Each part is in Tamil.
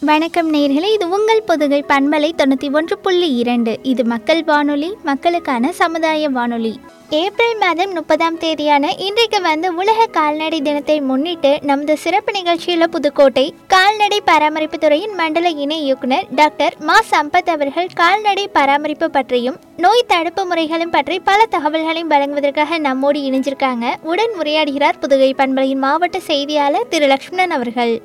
வணக்கம் நேயர்களே இது உங்கள் பொதுகை பண்பலை தொண்ணூற்றி ஒன்று புள்ளி இரண்டு இது மக்கள் வானொலி மக்களுக்கான சமுதாய வானொலி ஏப்ரல் மாதம் முப்பதாம் தேதியான இன்றைக்கு வந்து உலக கால்நடை தினத்தை முன்னிட்டு நமது சிறப்பு நிகழ்ச்சியில் புதுக்கோட்டை கால்நடை பராமரிப்பு துறையின் மண்டல இணை இயக்குனர் டாக்டர் மா சம்பத் அவர்கள் கால்நடை பராமரிப்பு பற்றியும் நோய் தடுப்பு முறைகளும் பற்றி பல தகவல்களையும் வழங்குவதற்காக நம்மோடு இணைஞ்சிருக்காங்க உடன் உரையாடுகிறார் புதுகை பண்பலையின் மாவட்ட செய்தியாளர் திரு லக்ஷ்மணன் அவர்கள்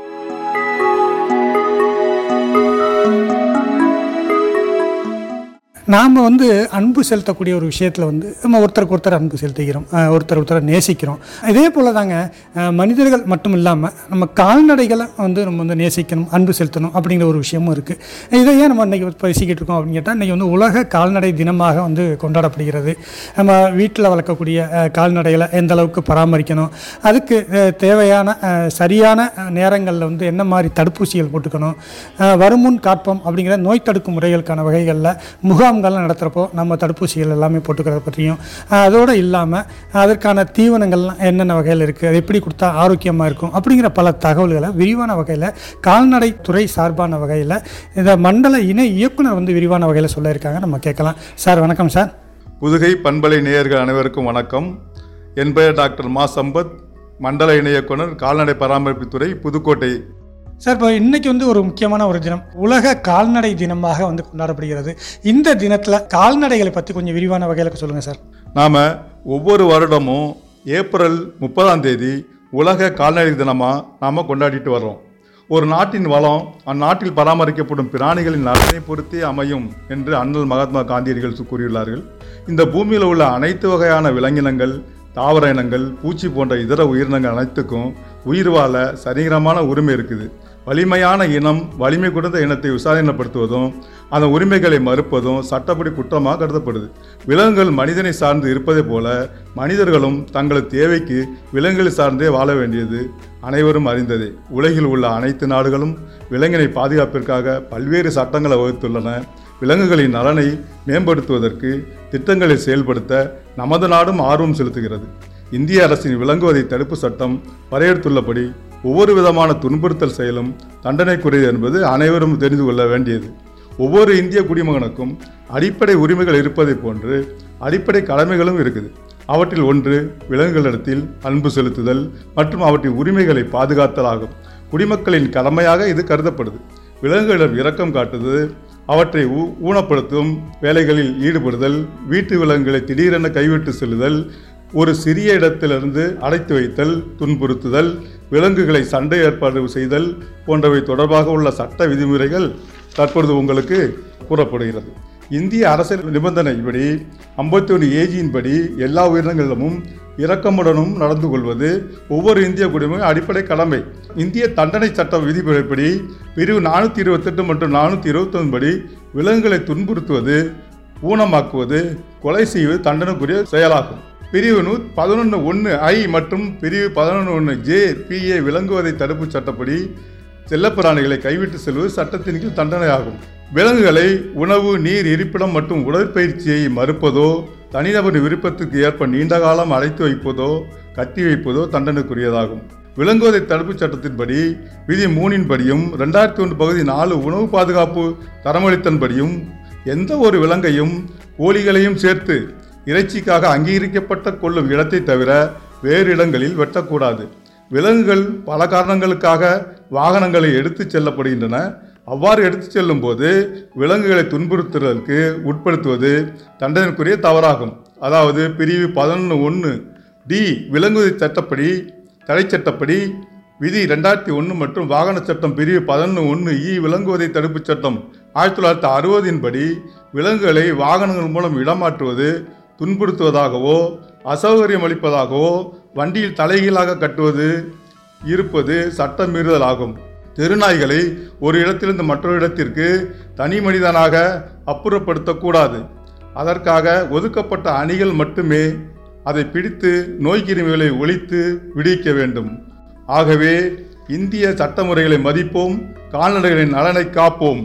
நாம் வந்து அன்பு செலுத்தக்கூடிய ஒரு விஷயத்தில் வந்து நம்ம ஒருத்தருக்கு ஒருத்தர் அன்பு செலுத்திக்கிறோம் அஹ் ஒருத்தர் ஒருத்தரை நேசிக்கிறோம் இதே போல் தாங்க அஹ் மனிதர்கள் மட்டும் இல்லாமல் நம்ம கால்நடைகளை வந்து நம்ம வந்து நேசிக்கணும் அன்பு செலுத்தணும் அப்படிங்கிற ஒரு விஷயமும் இருக்குது இதை ஏன் நம்ம இன்றைக்கி பேசிக்கிட்டு இருக்கோம் அப்படின்னு கேட்டால் இன்றைக்கி வந்து உலக கால்நடை தினமாக வந்து கொண்டாடப்படுகிறது நம்ம வீட்டில் வளர்க்கக்கூடிய அஹ், கால்நடைகளை எந்த அளவுக்கு பராமரிக்கணும் அதுக்கு அஹ், தேவையான அஹ், சரியான நேரங்களில் வந்து என்ன மாதிரி தடுப்பூசிகள் போட்டுக்கணும் அஹ், வருமுன் காப்போம் அப்படிங்கிற நோய் தடுக்கும் முறைகளுக்கான வகைகளில் முகாம்கள்லாம் நடத்துகிறப்போ நம்ம தடுப்பூசிகள் எல்லாமே போட்டுக்கிறத பற்றியும் அஹ், அதோடு இல்லாமல் அதற்கான தீவனங்கள்லாம் என்னென்ன வகையில் இருக்குது அது எப்படி கொடுத்தா ஆரோக்கியமாக இருக்கும் அப்படிங்கிற பல தகவல்களை விரிவான வகையில் கால்நடை துறை சார்பான வகையில் இந்த மண்டல இணை இயக்குனர் வந்து விரிவான வகையில் சொல்லியிருக்காங்க நம்ம கேட்கலாம் சார் வணக்கம் சார் புதுகை பண்பலை நேயர்கள் அனைவருக்கும் வணக்கம் என் பெயர் டாக்டர் மா சம்பத் மண்டல இணை இயக்குனர் கால்நடை பராமரிப்புத்துறை புதுக்கோட்டை சார் இப்போ இன்னைக்கு வந்து ஒரு முக்கியமான ஒரு தினம் உலக கால்நடை தினமாக வந்து கொண்டாடப்படுகிறது இந்த தினத்தில் கால்நடைகளை பற்றி கொஞ்சம் விரிவான வகையில் சொல்லுங்கள் சார் நாம் ஒவ்வொரு வருடமும் ஏப்ரல் முப்பதாம் தேதி உலக கால்நடை தினமாக நாம் கொண்டாடிட்டு வர்றோம் ஒரு நாட்டின் வளம் அந்நாட்டில் பராமரிக்கப்படும் பிராணிகளின் நலனை பொறுத்தே அமையும் என்று அண்ணல் மகாத்மா காந்தியடிகள் சு- கூறியுள்ளார்கள் இந்த பூமியில் உள்ள அனைத்து வகையான விலங்கினங்கள் தாவர இனங்கள் பூச்சி போன்ற இதர உயிரினங்கள் அனைத்துக்கும் உயிர் வாழ சரிகரமான உரிமை இருக்குது வலிமையான இனம் வலிமை கொடுத்த இனத்தை விசாரணைப்படுத்துவதும் அந்த உரிமைகளை மறுப்பதும் சட்டப்படி குற்றமாக கருதப்படுது விலங்குகள் மனிதனை சார்ந்து இருப்பதைப் போல மனிதர்களும் தங்களது தேவைக்கு விலங்குகளை சார்ந்தே வாழ வேண்டியது அனைவரும் அறிந்ததே உலகில் உள்ள அனைத்து நாடுகளும் விலங்கினை பாதுகாப்பிற்காக பல்வேறு சட்டங்களை வகுத்துள்ளன விலங்குகளின் நலனை மேம்படுத்துவதற்கு திட்டங்களை செயல்படுத்த நமது நாடும் ஆர்வம் செலுத்துகிறது இந்திய அரசின் விலங்குவதை தடுப்பு சட்டம் வரையறுத்துள்ளபடி ஒவ்வொரு விதமான துன்புறுத்தல் செயலும் தண்டனைக்குரியது என்பது அனைவரும் தெரிந்து கொள்ள வேண்டியது ஒவ்வொரு இந்திய குடிமகனுக்கும் அடிப்படை உரிமைகள் இருப்பதைப் போன்று அடிப்படை கடமைகளும் இருக்குது அவற்றில் ஒன்று விலங்குகளிடத்தில் அன்பு செலுத்துதல் மற்றும் அவற்றின் உரிமைகளை பாதுகாத்தல் ஆகும் குடிமக்களின் கடமையாக இது கருதப்படுது விலங்குகளிடம் இரக்கம் காட்டுவது அவற்றை ஊ- ஊனப்படுத்தும் வேலைகளில் ஈடுபடுதல் வீட்டு விலங்குகளை திடீரென கைவிட்டு செல்லுதல் ஒரு சிறிய இடத்திலிருந்து அடைத்து வைத்தல் துன்புறுத்துதல் விலங்குகளை சண்டை ஏற்பாடு செய்தல் போன்றவை தொடர்பாக உள்ள சட்ட விதிமுறைகள் தற்பொழுது உங்களுக்கு கூறப்படுகிறது இந்திய அரசியல் நிபந்தனைப்படி ஐம்பத்தி ஒன்று ஏஜியின்படி எல்லா உயிரினங்களிடமும் இரக்கமுடனும் நடந்து கொள்வது ஒவ்வொரு இந்திய குடிமகன் அடிப்படை கடமை இந்திய தண்டனை சட்ட விதிமுறைப்படி பிரிவு நானூற்றி இருபத்தெட்டு மற்றும் நானூற்றி இருபத்தொன்பது படி விலங்குகளை துன்புறுத்துவது ஊனமாக்குவது கொலை செய்வது தண்டனைக்குரிய செயலாகும் பிரிவு நூ பதினொன்று ஒன்று ஐ மற்றும் பிரிவு பதினொன்று ஒன்று ஜே பிஏ விலங்குவதை தடுப்பு சட்டப்படி செல்லப்பிராணிகளை கைவிட்டு செல்வது சட்டத்தின் கீழ் தண்டனையாகும் விலங்குகளை உணவு நீர் இருப்பிடம் மற்றும் உடற்பயிற்சியை மறுப்பதோ தனிநபர் விருப்பத்துக்கு ஏற்ப நீண்ட காலம் அழைத்து வைப்பதோ கட்டி வைப்பதோ தண்டனைக்குரியதாகும் விலங்குவதை தடுப்புச் சட்டத்தின்படி விதி மூணின்படியும் ரெண்டாயிரத்தி ஒன்று பகுதி நாலு உணவு பாதுகாப்பு தரமளித்தன்படியும் எந்த ஒரு விலங்கையும் கோழிகளையும் சேர்த்து இறைச்சிக்காக அங்கீகரிக்கப்பட்ட கொள்ளும் இடத்தை தவிர வேறு இடங்களில் வெட்டக்கூடாது விலங்குகள் பல காரணங்களுக்காக வாகனங்களை எடுத்துச் செல்லப்படுகின்றன அவ்வாறு எடுத்துச் செல்லும்போது விலங்குகளை துன்புறுத்துவதற்கு உட்படுத்துவது தண்டனைக்குரிய தவறாகும் அதாவது பிரிவு பதினொன்று ஒன்று டி விலங்குவதை சட்டப்படி தடை சட்டப்படி விதி ரெண்டாயிரத்தி ஒன்று மற்றும் வாகன சட்டம் பிரிவு பதினொன்று ஒன்று இ விலங்குவதை தடுப்புச் சட்டம் ஆயிரத்தி தொள்ளாயிரத்தி அறுபதின் படி விலங்குகளை வாகனங்கள் மூலம் இடமாற்றுவது துன்புறுத்துவதாகவோ அசௌகரியம் அளிப்பதாகவோ வண்டியில் தலைகீழாக கட்டுவது இருப்பது சட்ட மீறுதல் ஆகும் தெருநாய்களை ஒரு இடத்திலிருந்து மற்றொரு இடத்திற்கு தனி மனிதனாக அப்புறப்படுத்தக்கூடாது அதற்காக ஒதுக்கப்பட்ட அணிகள் மட்டுமே அதை பிடித்து நோய்க்கிருமிகளை ஒழித்து விடுவிக்க வேண்டும் ஆகவே இந்திய சட்டமுறைகளை மதிப்போம் கால்நடைகளின் நலனை காப்போம்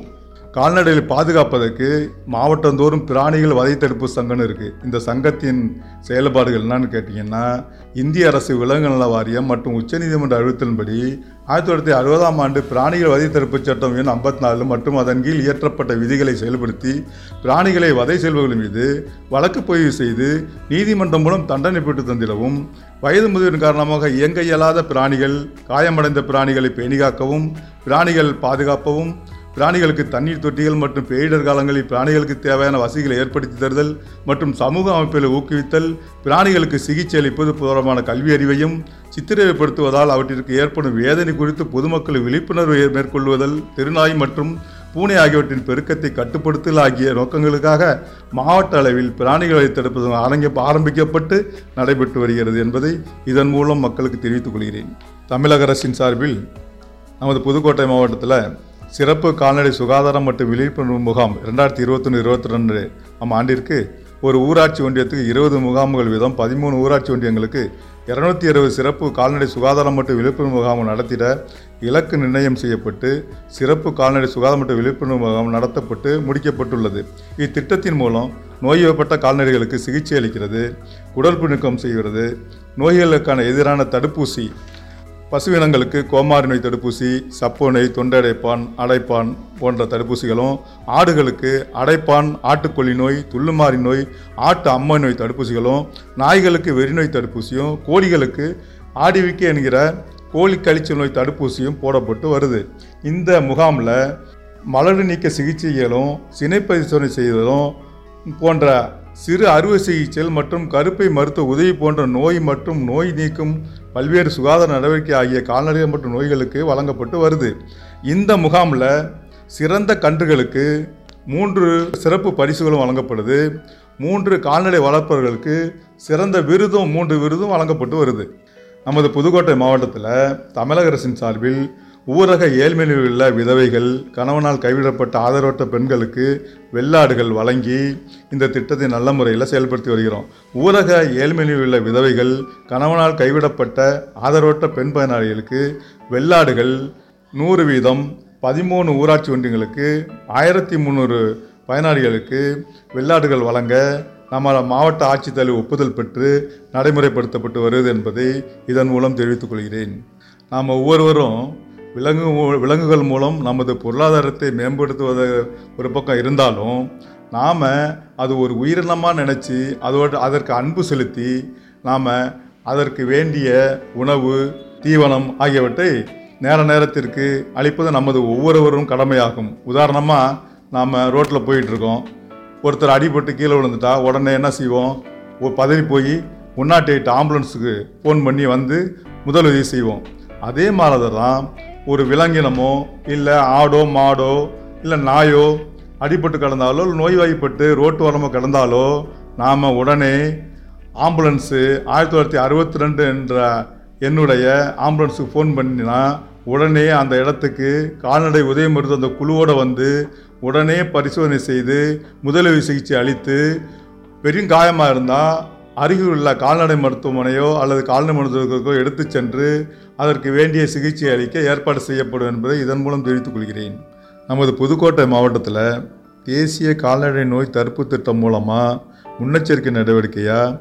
கால்நடைகளை பாதுகாப்பதற்கு மாவட்டந்தோறும் பிராணிகள் வதை தடுப்பு சங்கம்னு இருக்குது இந்த சங்கத்தின் செயல்பாடுகள் என்னன்னு கேட்டிங்கன்னா இந்திய அரசு விலங்கு நல வாரியம் மற்றும் உச்சநீதிமன்ற அறிவித்தலின்படி ஆயிரத்தி தொள்ளாயிரத்தி அறுபதாம் ஆண்டு பிராணிகள் வதை தடுப்பு சட்டம் எண் ஐம்பத்தி நாலு மற்றும் அதன் கீழ் இயற்றப்பட்ட விதிகளை செயல்படுத்தி பிராணிகளை வதை செல்பவர்கள் மீது வழக்கு பதிவு செய்து நீதிமன்றம் மூலம் தண்டனை பெற்று தந்திடவும் வயது முதிர்வின் காரணமாக இயங்க இயலாத பிராணிகள் காயமடைந்த பிராணிகளை பேணிகாக்கவும் பிராணிகள் பாதுகாப்பவும் பிராணிகளுக்கு தண்ணீர் தொட்டிகள் மற்றும் பேரிடர் காலங்களில் பிராணிகளுக்கு தேவையான வசதிகளை ஏற்படுத்தி தருதல் மற்றும் சமூக அமைப்புகளை ஊக்குவித்தல் பிராணிகளுக்கு சிகிச்சை அளிப்பது தொடர்பான கல்வி அறிவையும் சித்திரவதைப்படுத்துவதால் அவற்றிற்கு ஏற்படும் வேதனை குறித்து பொதுமக்கள் விழிப்புணர்வு ஏ- மேற்கொள்வதல் திருநாய் மற்றும் பூனை ஆகியவற்றின் பெருக்கத்தை கட்டுப்படுத்தல் ஆகிய நோக்கங்களுக்காக மாவட்ட அளவில் பிராணிகளை தடுப்பது அரங்க ஆரம்பிக்கப்பட்டு நடைபெற்று வருகிறது என்பதை இதன் மூலம் மக்களுக்கு தெரிவித்துக் கொள்கிறேன் தமிழக அரசின் சார்பில் நமது புதுக்கோட்டை மாவட்டத்தில் சிறப்பு கால்நடை சுகாதாரம் மற்றும் விழிப்புணர்வு முகாம் ரெண்டாயிரத்தி இருபத்தொன்று இருபத்தி ரெண்டு ஆம் ஆண்டிற்கு ஒரு ஊராட்சி ஒன்றியத்துக்கு இருபது முகாம்கள் வீதம் பதிமூணு ஊராட்சி ஒன்றியங்களுக்கு இருநூத்தி இருபது சிறப்பு கால்நடை சுகாதாரம் மற்றும் விழிப்புணர்வு முகாம் நடத்திட இலக்கு நிர்ணயம் செய்யப்பட்டு சிறப்பு கால்நடை சுகாதாரம் மற்றும் விழிப்புணர்வு முகாம் நடத்தப்பட்டு முடிக்கப்பட்டுள்ளது இத்திட்டத்தின் மூலம் நோய்வப்பட்ட கால்நடைகளுக்கு சிகிச்சை அளிக்கிறது குடற்பு நீக்கம் செய்கிறது நோய்களுக்கான எதிரான தடுப்பூசி பசுவினங்களுக்கு கோமாரி நோய் தடுப்பூசி சப்போ நோய் தொண்டடைப்பான் அடைப்பான் போன்ற தடுப்பூசிகளும் ஆடுகளுக்கு அடைப்பான் ஆட்டுக்கொல்லி நோய் துள்ளுமாறி நோய் ஆட்டு அம்மை நோய் தடுப்பூசிகளும் நாய்களுக்கு வெறிநோய் தடுப்பூசியும் கோழிகளுக்கு ஆடிவிக்கி என்கிற கோழி கழிச்சல் நோய் தடுப்பூசியும் போடப்பட்டு வருது இந்த முகாமில் மலடு நீக்க சிகிச்சைகளும் சினை பரிசோதனை செய்வதும் போன்ற சிறு அறுவை சிகிச்சைகள் மற்றும் கருப்பை மருத்துவ உதவி போன்ற நோய் மற்றும் நோய் நீக்கும் பல்வேறு சுகாதார நடவடிக்கை ஆகிய கால்நடைகள் மற்றும் நோய்களுக்கு வழங்கப்பட்டு வருது இந்த முகாமில் சிறந்த கன்றுகளுக்கு மூன்று சிறப்பு பரிசுகளும் வழங்கப்படுது மூன்று கால்நடை வளர்ப்பவர்களுக்கு சிறந்த விருதும் மூன்று விருதும் வழங்கப்பட்டு வருது நமது புதுக்கோட்டை மாவட்டத்தில் தமிழக அரசின் சார்பில் ஊரக ஏழ்மையில் உள்ள விதவைகள் கணவனால் கைவிடப்பட்ட ஆதரவற்ற பெண்களுக்கு வெள்ளாடுகள் வழங்கி இந்த திட்டத்தை நல்ல முறையில் செயல்படுத்தி வருகிறோம் ஊரக ஏழ்மையில் உள்ள விதவைகள் கணவனால் கைவிடப்பட்ட ஆதரவற்ற பெண் பயனாளிகளுக்கு வெள்ளாடுகள் நூறு வீதம் பதிமூணு ஊராட்சி ஒன்றியங்களுக்கு ஆயிரத்தி முந்நூறு பயனாளிகளுக்கு வெள்ளாடுகள் வழங்க நம்ம மாவட்ட ஆட்சித்தலைவர் ஒப்புதல் பெற்று நடைமுறைப்படுத்தப்பட்டு வருகிறது என்பதை இதன் மூலம் தெரிவித்துக் கொள்கிறேன் நாம் ஒவ்வொருவரும் விலங்கு மூ- விலங்குகள் மூலம் நமது பொருளாதாரத்தை மேம்படுத்துவது ஒரு பக்கம் இருந்தாலும் நாம் அது ஒரு உயிரினமாக நினச்சி அதோடு அதற்கு அன்பு செலுத்தி நாம் அதற்கு வேண்டிய உணவு தீவனம் ஆகியவற்றை நேர நேரத்திற்கு அளிப்பது நமது ஒவ்வொருவரும் கடமையாகும் உதாரணமாக நாம் ரோட்டில் போயிட்டுருக்கோம் ஒருத்தர் அடிபட்டு கீழே விழுந்துட்டா உடனே என்ன செய்வோம் ஒரு பதறி போய் ஒன் நாட் எயிட் ஆம்புலன்ஸுக்கு ஃபோன் பண்ணி வந்து முதலுதவி செய்வோம் அதே மாதிரி தான் ஒரு விலங்கினமோ இல்லை ஆடோ மாடோ இல்லை நாயோ அடிபட்டு கிடந்தாலோ இல்லை நோய்வாய்ப்பட்டு ரோட்டு ஓரமாக கிடந்தாலோ நாம் உடனே ஆம்புலன்ஸு ஆயிரத்தி தொள்ளாயிரத்தி அறுபத்தி ரெண்டு என்ற என்னுடைய ஆம்புலன்ஸுக்கு ஃபோன் பண்ணினா உடனே அந்த இடத்துக்கு கால்நடை உதவி மருத்துவ அந்த குழுவோடு வந்து உடனே பரிசோதனை செய்து முதலுதவி சிகிச்சை அளித்து பெரும் காயமாக இருந்தால் அருகில் உள்ள கால்நடை மருத்துவமனையோ அல்லது கால்நடை மருத்துவர்களுக்கோ எடுத்துச் சென்று அதற்கு வேண்டிய சிகிச்சை அளிக்க ஏற்பாடு செய்யப்படும் என்பதை இதன் மூலம் தெரிவித்துக் கொள்கிறேன் நமது புதுக்கோட்டை மாவட்டத்தில் தேசிய கால்நடை நோய் தடுப்பு திட்டம் மூலமாக முன்னெச்சரிக்கை நடவடிக்கையாக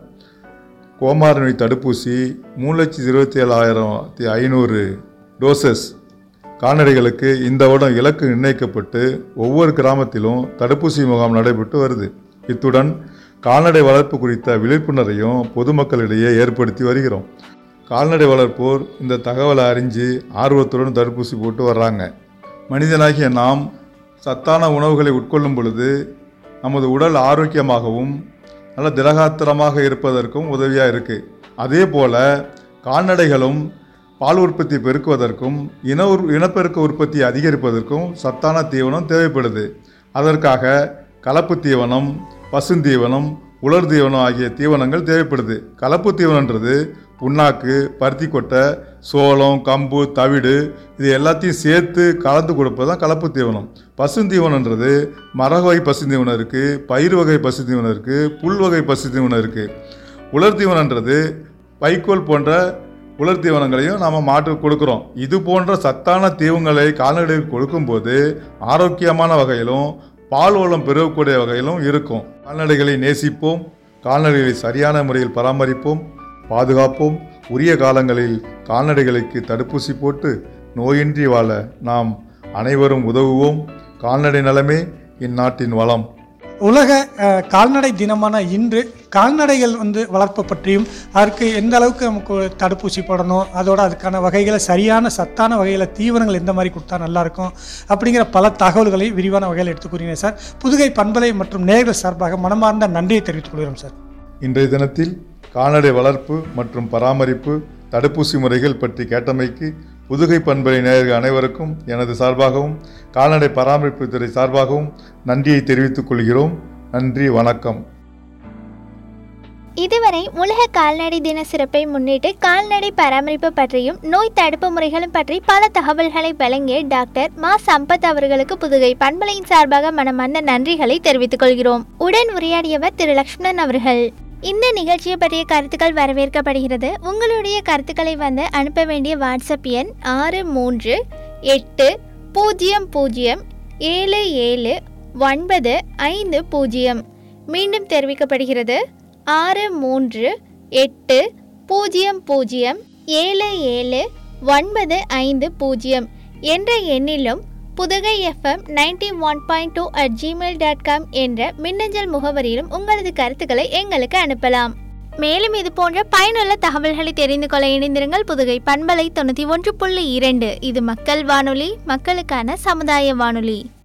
கோமாரி நோய் தடுப்பூசி மூணு லட்சத்தி இருபத்தி ஏழாயிரத்தி ஐநூறு டோசஸ் கால்நடைகளுக்கு இந்த வருடம் இலக்கு நிர்ணயிக்கப்பட்டு ஒவ்வொரு கிராமத்திலும் தடுப்பூசி முகாம் நடைபெற்று வருது இத்துடன் கால்நடை வளர்ப்பு குறித்த விழிப்புணர்வையும் பொதுமக்களிடையே ஏற்படுத்தி வருகிறோம் கால்நடை வளர்ப்போர் இந்த தகவலை அறிஞ்சு ஆர்வத்துடன் தடுப்பூசி போட்டு வர்றாங்க மனிதனாகிய நாம் சத்தான உணவுகளை உட்கொள்ளும் பொழுது நமது உடல் ஆரோக்கியமாகவும் நல்ல திடகாத்திரமாக இருப்பதற்கும் உதவியாக இருக்குது அதே போல் கால்நடைகளும் பால் உற்பத்தி பெருக்குவதற்கும் இன உற் இனப்பெருக்க உற்பத்தி அதிகரிப்பதற்கும் சத்தான தீவனம் தேவைப்படுது அதற்காக கலப்பு தீவனம் பசுந்தீவனம் உலர் தீவனம் ஆகிய தீவனங்கள் தேவைப்படுது கலப்பு தீவனன்றது புண்ணாக்கு பருத்தி கொட்டை சோளம் கம்பு தவிடு இது எல்லாத்தையும் சேர்த்து கலந்து கொடுப்பது தான் கலப்பு தீவனம் பசுந்தீவனன்றது மரக வகை பசுந்தீவனம் இருக்குது பயிர் வகை பசுந்தீவனம் இருக்குது புல் வகை பசுந்தீவனம் இருக்குது உலர் தீவனன்றது வைக்கோல் போன்ற உலர் தீவனங்களையும் நாம் மாட்டு கொடுக்குறோம் இது போன்ற சத்தான தீவங்களை கால்நடைகளுக்கு கொடுக்கும்போது ஆரோக்கியமான வகையிலும் பால் வளம் பெருகக்கூடிய வகையிலும் இருக்கும் கால்நடைகளை நேசிப்போம் கால்நடைகளை சரியான முறையில் பராமரிப்போம் பாதுகாப்போம் உரிய காலங்களில் கால்நடைகளுக்கு தடுப்பூசி போட்டு நோயின்றி வாழ நாம் அனைவரும் உதவுவோம் கால்நடை நலமே இந்நாட்டின் வளம் உலக அஹ், கால்நடை தினமான இன்று கால்நடைகள் வந்து வளர்ப்பு பற்றியும் அதற்கு எந்த அளவுக்கு நமக்கு ஒரு தடுப்பூசி போடணும் அதோட அதுக்கான வகைகளை சரியான சத்தான வகையில் தீவனங்கள் எந்த மாதிரி கொடுத்தா நல்லா இருக்கும் அப்படிங்கிற பல தகவல்களை விரிவான வகையில் எடுத்துக் கூறினேன் சார் புதுகை பண்பலை மற்றும் நேர்கள் சார்பாக மனமார்ந்த நன்றியை தெரிவித்துக் கொள்கிறோம் சார் இன்றைய தினத்தில் கால்நடை வளர்ப்பு மற்றும் பராமரிப்பு தடுப்பூசி முறைகள் பற்றி கேட்டமைக்கு புதுகை பண்பலை நேயர்கள் அனைவருக்கும் எனது சார்பாகவும் கால்நடை பராமரிப்பு துறை சார்பாகவும் நன்றியை தெரிவித்துக் கொள்கிறோம் நன்றி வணக்கம் இதுவரை உலக கால்நடை தின சிறப்பை முன்னிட்டு கால்நடை பராமரிப்பு பற்றியும் நோய் தடுப்பு முறைகளும் பற்றி பல தகவல்களை வழங்கிய டாக்டர் மா சம்பத் அவர்களுக்கு புதுகை பண்பலையின் சார்பாக மனமார்ந்த நன்றிகளை தெரிவித்துக் கொள்கிறோம் உடன் உரையாடியவர் திரு லக்ஷ்மணன் அவர்கள் இந்த நிகழ்ச்சியை பற்றிய கருத்துக்கள் வரவேற்கப்படுகிறது உங்களுடைய கருத்துக்களை வந்து அனுப்ப வேண்டிய வாட்ஸ்அப் எண் ஆறு மூன்று எட்டு பூஜ்ஜியம் பூஜ்ஜியம் ஏழு ஏழு ஒன்பது ஐந்து பூஜ்ஜியம் மீண்டும் தெரிவிக்கப்படுகிறது ஆறு மூன்று எட்டு பூஜ்ஜியம் பூஜ்ஜியம் ஏழு ஏழு ஒன்பது ஐந்து பூஜ்ஜியம் என்ற எண்ணிலும் Pudugai FM ninety one point two at Gmail dot com என்ற மின்னஞ்சல் முகவரியிலும் உங்களது கருத்துக்களை எங்களுக்கு அனுப்பலாம் மேலும் இது போன்ற பயனுள்ள தகவல்களை தெரிந்து கொள்ள இணைந்திருங்கள் புதுகை பண்பலை தொண்ணூற்றி ஒன்று புள்ளி இரண்டு இது மக்கள் வானொலி மக்களுக்கான சமுதாய வானொலி